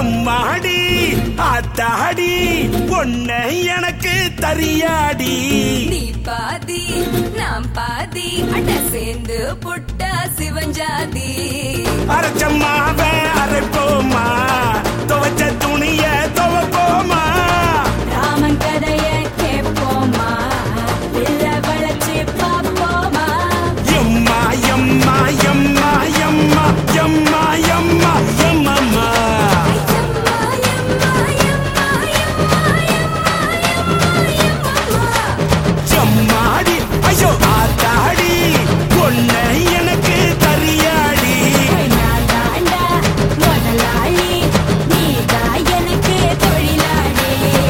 எம்மாடி ஆத்தாடி பொண்ண எனக்கு தரியாடி நீ பாதி நாம் பாதி அட சேர்ந்து புட்டா சிவஞ்சாதி அரைச்சம்மாவ அரைப்போமா துவைச்ச துணிய துவைப்போமா ராமன் கதைய கேட்போமா இல்ல வளைச்சு பாப்போமா எம்மா எம்மா எம்மா எம்மா எம்மா எம்மா எம்மம்மா எம்மா, எம்மா, எம்மா, எம்மா, எம்மா, எம்மா, எம்மம்மா. எம்மாடி ஐயோ ஆத்தாடி பொண்ண எனக்கு தரியாடி நான் தாண்டா முதலாளி நீதான் எனக்கு தொழிலாளி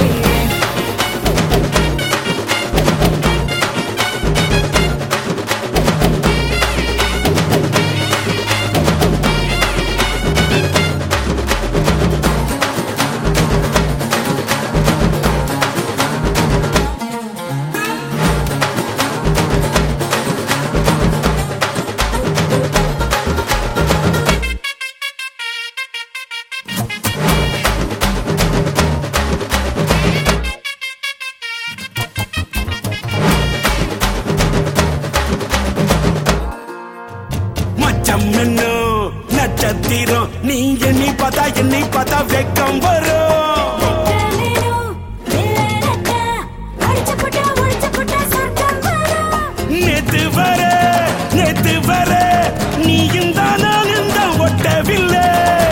மச்சம் என்ன நட்சத்திரம் நீ எண்ணி பார்த்தா எண்ணி பார்த்தா வெக்கம் வரும் நேத்து வர நேத்து வர நீ இந்த நான் இந்த ஒட்டவில்லை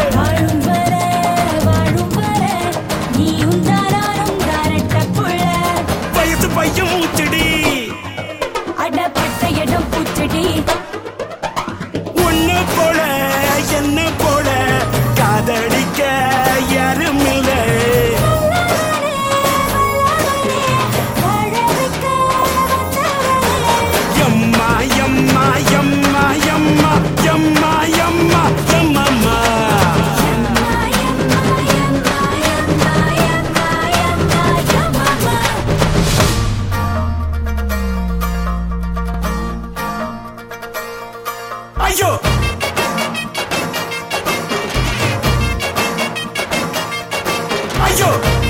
வயசு பையன் மூச்சடி ஒண்ணு போல என்ன போல காதடிக்க யாரும் இல்லை எம்மா எம்மா எம்மா எம்மா எம்மா எம்மா எம்மம்மா ஐயோ ஐயோ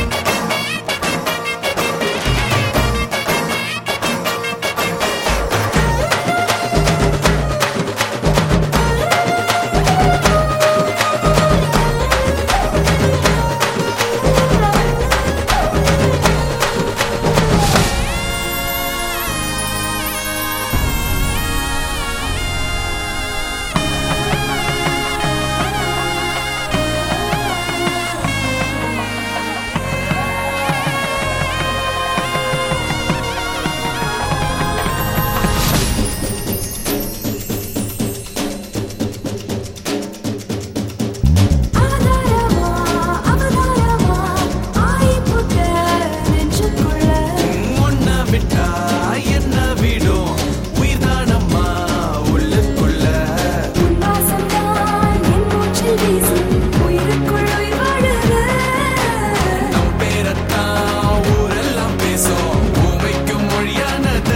ஒன்ன விட்டா என்ன விடும் உயிர்தானம்மா உள்ளுக்குள்ள நம் பேரத்தான் ஊரெல்லாம் பேசும் பூமிக்கும் மொழியானது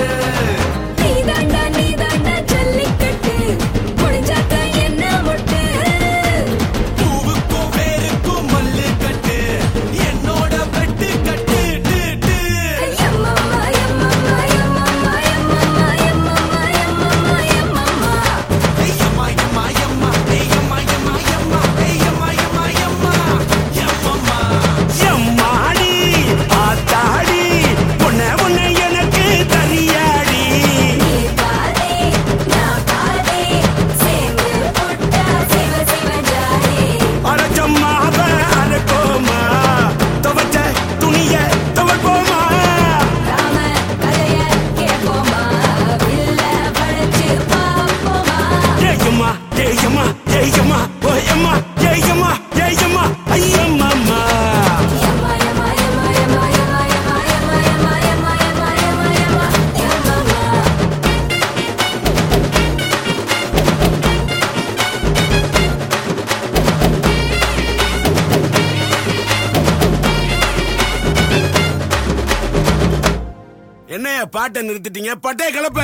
பூவுக்கும் வேருக்கும் மல்லு கட்டு என்னோட வெட்டு கட்டு டு, டு. ஐயம்மா, எம்மா, எம்மா, ஏயம்மா, எம்மா, எம்மா, ஏயம்மா, எம்மா, எம்மா, எம்மம்மா. எம்மாடி ஆத்தாடி பொண்ண பொண்ண எனக்கு தரியாடி அரைச்சம்மாவ அரைப்போமா துவைச்ச துணிய துவைப்போமா ஏயம்மா ஏயம்மா ஏயம்மா ஓயம்மா ஏயம்மா ஏயம்மா ஐயம்மாம்மா என்னைய பாட்டை நிறுத்திட்டீங்க பட்டே கலப்ப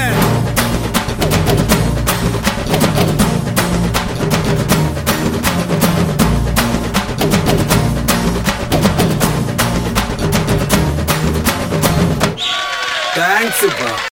சூப்பர்